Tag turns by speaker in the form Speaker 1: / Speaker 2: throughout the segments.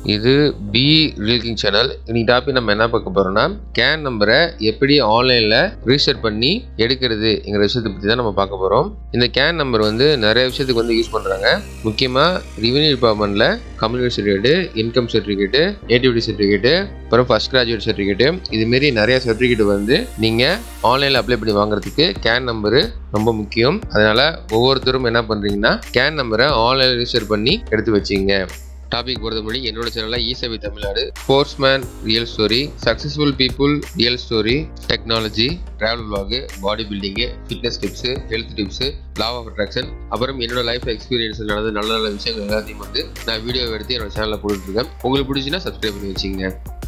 Speaker 1: இது பி ரிலீக்கிங் சேனல் இன்னைக்கு டாபிக் நம்ம என்ன பார்க்க போறோம்னா கேன் நம்பரை எப்படி ஆன்லைனில் ரிஜிஸ்டர் பண்ணி எடுக்கிறதுங்கிற விஷயத்தை பற்றி தான் நம்ம பார்க்க போகிறோம் இந்த கேன் நம்பர் வந்து நிறைய விஷயத்துக்கு வந்து யூஸ் பண்ணுறாங்க முக்கியமாக ரெவென்யூ டிபார்ட்மெண்ட்டில் community certificate income certificate nativity certificate அப்புறம் ஃபஸ்ட் கிராஜுவேட் சர்டிஃபிகேட்டு இதுமாரி நிறைய சர்டிஃபிகேட் வந்து நீங்கள் ஆன்லைனில் அப்ளை பண்ணி வாங்குறதுக்கு கேன் நம்பரு ரொம்ப முக்கியம் அதனால் ஒவ்வொருத்தரும் என்ன பண்ணுறீங்கன்னா கேன் நம்பரை ஆன்லைனில் ரிஜிஸ்டர் பண்ணி எடுத்து வச்சிங்க டாபிக் பொறுத்த முடி என்னோட சேனலில் ஈசவி Tamil Nadu sportsman real story successful people real story technology travel vlog body building fitness tips health tips law of attraction அப்புறம் என்னோட லைஃப் எக்ஸ்பீரியன்ஸ் நடந்த நல்ல நல்ல விஷயங்கள் எல்லாத்தையும் வந்து நான் வீடியோ எடுத்து என்னோட சேனலில் போட்டுட்ருக்கேன் உங்களுக்கு பிடிச்சின்னா சப்ஸ்கிரைப் பண்ணி வச்சுங்க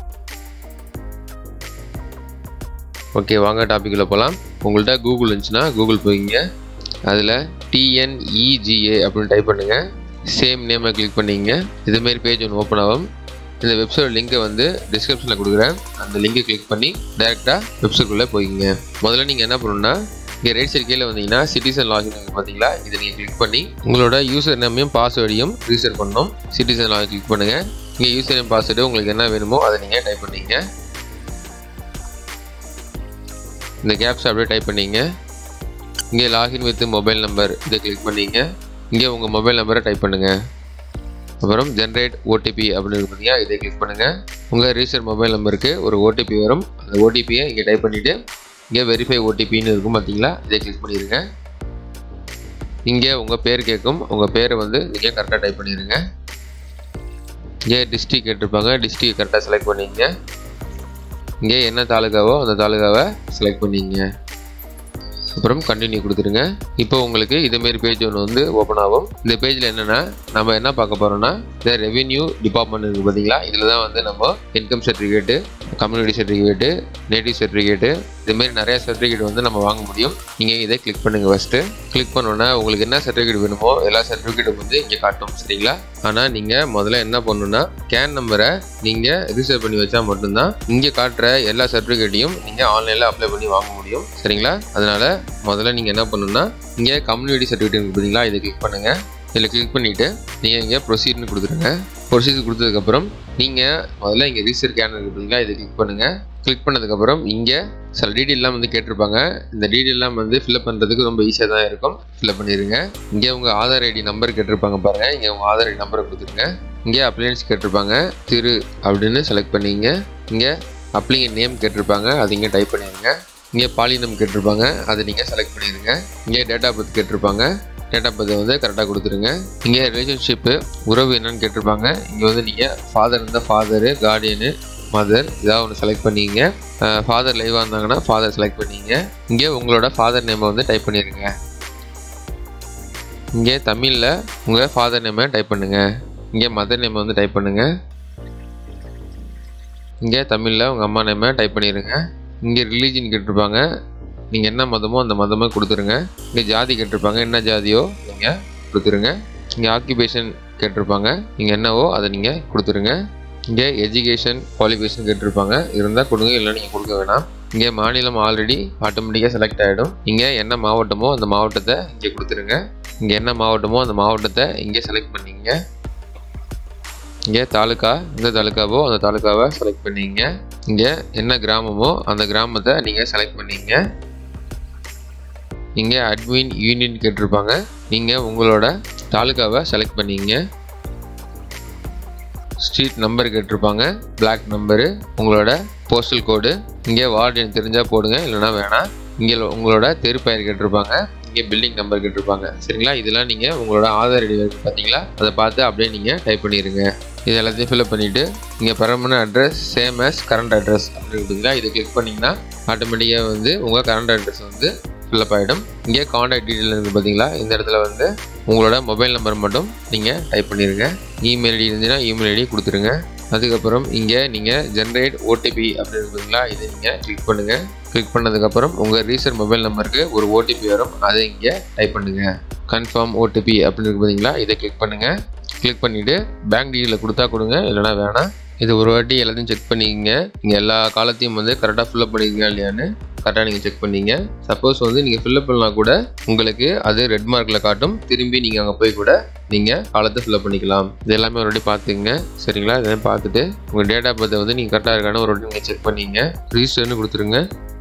Speaker 1: ஓகே வாங்க டாப்பிக்கில் போகலாம் உங்கள்கிட்ட கூகுள் இருந்துச்சுன்னா கூகுள் போய்ங்க அதில் டிஎன்இஜிஏ அப்படின்னு டைப் பண்ணுங்கள் சேம் நேமை கிளிக் பண்ணிங்க இதுமாரி பேஜ் ஒன்று ஓப்பன் ஆகும் இந்த வெப்சைட் லிங்கை வந்து டிஸ்கிரிப்ஷனில் கொடுக்குறேன் அந்த லிங்கை கிளிக் பண்ணி டேரெக்டாக வெப்சைட்குள்ளே போய்ங்க முதல்ல நீங்கள் என்ன பண்ணணும்னா இங்கே ரைட் சைடு கீழே வந்தீங்கன்னா சிட்டிசன் லாகின் பார்த்தீங்களா இதை நீங்கள் கிளிக் பண்ணி உங்களோட யூசர் நேமையும் பாஸ்வேர்டையும் ரிஜிஸ்டர் பண்ணணும் சிட்டிசன் லாகின் கிளிக் பண்ணுங்கள் இங்கே யூசர் நேம் பாஸ்வேர்டு உங்களுக்கு என்ன வேணுமோ அதை நீங்கள் டைப் பண்ணிங்க இந்த கேப்ஸ் அப்படியே டைப் பண்ணிங்க இங்கே லாகின் வித் மொபைல் நம்பர் இதை கிளிக் பண்ணிங்க இங்கே உங்கள் மொபைல் நம்பரை டைப் பண்ணுங்கள் அப்புறம் ஜென்ரேட் ஓடிபி அப்படின்னு பார்த்தீங்கன்னா இதை கிளிக் பண்ணுங்கள் உங்கள் ரிஜிஸ்டர் மொபைல் நம்பருக்கு ஒரு ஓடிபி வரும் அந்த ஓடிபியை இங்கே டைப் பண்ணிவிட்டு இங்கே வெரிஃபை ஓடிபின்னு இருக்கும் பார்த்தீங்களா இதை கிளிக் பண்ணிடுங்க இங்கே உங்கள் பேர் கேட்கும் உங்கள் பேரை வந்து நீங்கள் கரெக்டாக டைப் பண்ணிடுங்க இங்கே டிஸ்ட்ரிக் கேட்டிருப்பாங்க டிஸ்ட்ரிக் கரெக்டாக செலக்ட் பண்ணிங்க இங்கே என்ன தாலுகாவோ அந்த தாலுகாவை செலக்ட் பண்ணிங்க அப்புறம் கண்டினியூ கொடுத்துருங்க இப்போ உங்களுக்கு இதேமாரி பேஜ் ஒன்று வந்து ஓப்பன் ஆகும் இந்த பேஜில் என்னென்னா நம்ம என்ன பார்க்க போகிறோம்னா இந்த ரெவென்யூ டிபார்ட்மெண்ட் இருக்குது பார்த்தீங்களா இதில் தான் வந்து நம்ம income certificate community certificate native certificate இதுமாரி நிறைய சர்டிஃபிகேட் வந்து நம்ம வாங்க முடியும் நீங்கள் இதை கிளிக் பண்ணுங்கள் ஃபஸ்ட்டு கிளிக் பண்ணோன்னா உங்களுக்கு என்ன சர்டிஃபிகேட் வேணுமோ எல்லா சர்டிஃபிகேட்டும் வந்து இங்கே காட்டும் சரிங்களா ஆனால் நீங்கள் முதல்ல என்ன பண்ணணும்னா கேன் நம்பரை நீங்கள் ரிஜிஸ்டர் பண்ணி வச்சா மட்டும்தான் இங்கே காட்டுற எல்லா சர்டிஃபிகேட்டையும் நீங்கள் ஆன்லைனில் அப்ளை பண்ணி வாங்க முடியும் சரிங்களா அதனால் முதல்ல நீங்கள் என்ன பண்ணணும்னா இங்கே கம்யூனிட்டி சர்டிஃபிகேட் இருக்குது பார்த்தீங்களா இதை கிளிக் பண்ணுங்கள் இதில் கிளிக் பண்ணிவிட்டு நீங்கள் இங்கே ப்ரொசீட்னு கொடுத்துருங்க ப்ரொசீஜர் கொடுத்ததுக்கப்புறம் நீங்கள் முதல்ல இங்கே ரிஜிஸ்டர் கேன் இருக்குது பார்த்தீங்களா இதை கிளிக் பண்ணுங்கள் கிளிக் பண்ணதுக்கப்புறம் இங்கே சில டீட்டெயிலாம் வந்து கேட்டிருப்பாங்க இந்த டீட்டெயிலாம் வந்து ஃபில்அப் பண்ணுறதுக்கு ரொம்ப ஈஸியாக தான் இருக்கும் ஃபில்அப் பண்ணிடுங்க இங்கே உங்கள் ஆதார் ஐடி நம்பர் கேட்டிருப்பாங்க பாருங்கள் இங்கே உங்கள் ஆதார் ஐடி நம்பரை கொடுத்துருங்க இங்கே அப்ளையன்ஸ் கேட்டிருப்பாங்க திரு அப்படின்னு செலக்ட் பண்ணிங்க இங்கே அப்ளிகன் நேம் கேட்டிருப்பாங்க அது இங்கே டைப் பண்ணிடுங்க இங்கே பாலினம் கேட்டிருப்பாங்க அதை நீங்கள் செலக்ட் பண்ணிடுங்க இங்கே டேட் ஆஃப் பர்த் கேட்டிருப்பாங்க டேட் ஆஃப் பர்த் வந்து கரெக்டாக கொடுத்துருங்க இங்கே ரிலேஷன்ஷிப்பு உறவு என்னன்னு கேட்டிருப்பாங்க இங்கே வந்து நீங்கள் ஃபாதர் இருந்தால் ஃபாதரு கார்டியனு மதர் இதாக ஒன்று செலக்ட் பண்ணிங்க ஃபாதர் லைவாக இருந்தாங்கன்னா ஃபாதர் செலக்ட் பண்ணிங்க இங்கே உங்களோட ஃபாதர் நேமை வந்து டைப் பண்ணிடுங்க இங்கே தமிழில் உங்கள் ஃபாதர் நேமை டைப் பண்ணுங்கள் இங்கே மதர் நேமை வந்து டைப் பண்ணுங்கள் இங்கே தமிழில் உங்கள் அம்மா நேமை டைப் பண்ணிடுங்க இங்கே ரிலீஜன் கேட்டிருப்பாங்க நீங்கள் என்ன மதமோ அந்த மதமே கொடுத்துருங்க இங்கே ஜாதி கேட்டிருப்பாங்க என்ன ஜாதியோ நீங்கள் கொடுத்துருங்க இங்கே ஆக்கியபேஷன் கேட்டிருப்பாங்க நீங்கள் என்னவோ அதை நீங்கள் கொடுத்துருங்க இங்கே எஜுகேஷன் குவாலிஃபிகேஷன் கேட்டிருப்பாங்க இருந்தால் கொடுங்க இல்லை நீங்கள் கொடுக்க வேணாம் இங்கே மாநிலம் ஆல்ரெடி ஆட்டோமேட்டிக்காக செலக்ட் ஆகிடும் இங்கே என்ன மாவட்டமோ அந்த மாவட்டத்தை இங்கே கொடுத்துருங்க இங்கே என்ன மாவட்டமோ அந்த மாவட்டத்தை இங்கே செலக்ட் பண்ணிங்க இங்கே தாலுக்கா எந்த தாலுக்காவோ அந்த தாலுக்காவை செலக்ட் பண்ணிங்க இங்கே என்ன கிராமமோ அந்த கிராமத்தை நீங்கள் செலக்ட் பண்ணிங்க இங்கே அட்மின் யூனியன் கேட்டிருப்பாங்க நீங்கள் உங்களோட தாலுக்காவை செலக்ட் பண்ணிங்க ஸ்ட்ரீட் நம்பர் கேட்டிருப்பாங்க பிளாக் நம்பரு உங்களோட போஸ்டல் கோடு இங்கே வார்டு தெரிஞ்சால் போடுங்க இல்லைனா வேணாம் இங்கே உங்களோட தெரு பெயர் கேட்டிருப்பாங்க இங்கே பில்டிங் நம்பர் கேட்டிருப்பாங்க சரிங்களா இதெல்லாம் நீங்கள் உங்களோட ஆதார் ஐடி பார்த்தீங்களா அதை பார்த்து அப்படியே நீங்கள் டைப் பண்ணிடுங்க இது எல்லாத்தையும் ஃபில்அப் பண்ணிவிட்டு இங்கே permanent address same as current address அப்படின்னு கொடுத்தீங்களா இதை கிளிக் பண்ணிங்கன்னா ஆட்டோமேட்டிக்காக வந்து உங்கள் கரண்ட் அட்ரஸ் வந்து ஃபில்அப் ஆகிடும் இங்கே காண்டாக்ட் டீட்டெயில் இருக்குது பார்த்தீங்களா இந்த இடத்துல வந்து உங்களோட மொபைல் நம்பர் மட்டும் நீங்கள் டைப் பண்ணிடுங்க இமெயில் ஐடி இருந்துச்சுன்னா இமெயில் ஐடி கொடுத்துருங்க அதுக்கப்புறம் இங்கே நீங்கள் ஜென்ரேட் ஓடிபி அப்படின்னு பார்த்தீங்களா இதை நீங்கள் கிளிக் பண்ணுங்கள் கிளிக் பண்ணதுக்கப்புறம் உங்கள் ரீசர் மொபைல் நம்பருக்கு ஒரு ஓடிபி வரும் அதை இங்கே டைப் பண்ணுங்கள் கன்ஃபார்ம் ஓடிபி அப்படின்னு இருக்கு பார்த்தீங்களா இதை கிளிக் பண்ணுங்கள் கிளிக் பண்ணிவிட்டு பேங்க் டீட்டெயிலை கொடுத்தா கொடுங்க இல்லைனா வேணாம் இது ஒரு வாட்டி எல்லாத்தையும் செக் பண்ணிக்கங்க நீங்கள் எல்லா காலத்தையும் வந்து கரெக்டாக ஃபில்அப் பண்ணிக்கங்க இல்லையான்னு கரெக்டாக நீங்கள் செக் பண்ணீங்க சப்போஸ் வந்து நீங்கள் ஃபில்அப் பண்ணலாம் கூட உங்களுக்கு அது ரெட் மார்க்கில் காட்டும் திரும்பி நீங்கள் அங்கே போய் கூட நீங்கள் காலத்தை ஃபில்அப் பண்ணிக்கலாம் இது எல்லாமே ஒரு வாட்டி பார்த்துங்க சரிங்களா இதெல்லாம் பார்த்துட்டு உங்கள் டேட்டா பர்த்தை வந்து நீங்கள் கரெக்டாக இருக்கான்னு ஒரு வாட்டி நீங்கள் செக் பண்ணீங்க ரிஜிஸ்டர்னு கொடுத்துருங்க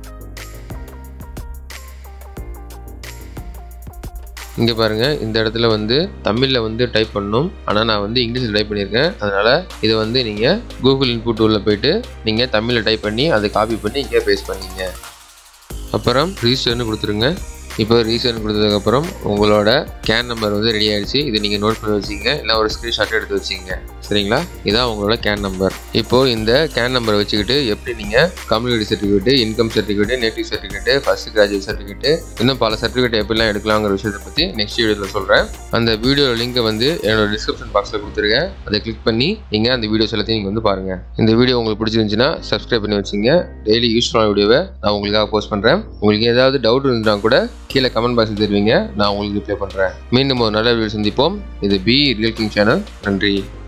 Speaker 1: இங்கே பாருங்கள் இந்த இடத்துல வந்து தமிழில் வந்து டைப் பண்ணணும் ஆனால் நான் வந்து இங்கிலீஷில் டைப் பண்ணியிருக்கேன் அதனால் இதை வந்து நீங்கள் கூகுள் இன்புட் உள்ள போயிட்டு நீங்கள் தமிழில் டைப் பண்ணி அதை காப்பி பண்ணி இங்கே பேஸ்ட் பண்ணிங்க அப்புறம் ரிஜிஸ்டர்னு கொடுத்துருங்க இப்போ ரீசன் கொடுத்ததுக்கப்புறம் உங்களோட கேன் நம்பர் வந்து ரெடி ஆயிடுச்சு இதை நீங்கள் நோட் பண்ணி வச்சிங்க இல்லை ஒரு ஸ்க்ரீன்ஷாட் எடுத்து வச்சிங்க சரிங்களா இதான் உங்களோட கேன் நம்பர் இப்போது இந்த கேன் நம்பரை வச்சுக்கிட்டு எப்படி நீங்கள் community certificate income certificate native certificate first graduate certificate இன்னும் பல சர்டிஃபிகேட் எப்படிலாம் எடுக்கலாங்கிற விஷயத்தை பற்றி நெக்ஸ்ட் வீடியோவில் சொல்கிறேன் அந்த வீடியோ லிங்கை வந்து என்னோட டிஸ்கிரிப்ஷன் பாக்ஸில் கொடுத்துருக்கேன் அதை கிளிக் பண்ணி நீங்கள் அந்த வீடியோஸ் எல்லாத்தையும் நீங்கள் வந்து பாருங்கள் இந்த வீடியோ உங்களுக்கு பிடிச்சிருந்துச்சுன்னா சப்ஸ்கிரைப் பண்ணி வச்சிங்க டெய்லி யூஸ்ஃபுல்லான வீடியோவை நான் உங்களுக்காக போஸ்ட் பண்ணுறேன் உங்களுக்கு ஏதாவது டவுட் இருந்துச்சுன்னா கூட கீழே கமெண்ட் பாக்ஸில் தெரிவிங்க நான் உங்களுக்கு ரிப்ளை பண்ணுறேன் மீண்டும் ஒரு நல்ல வீடியோ சந்திப்போம் இது பி ரியல் கிங் சேனல் நன்றி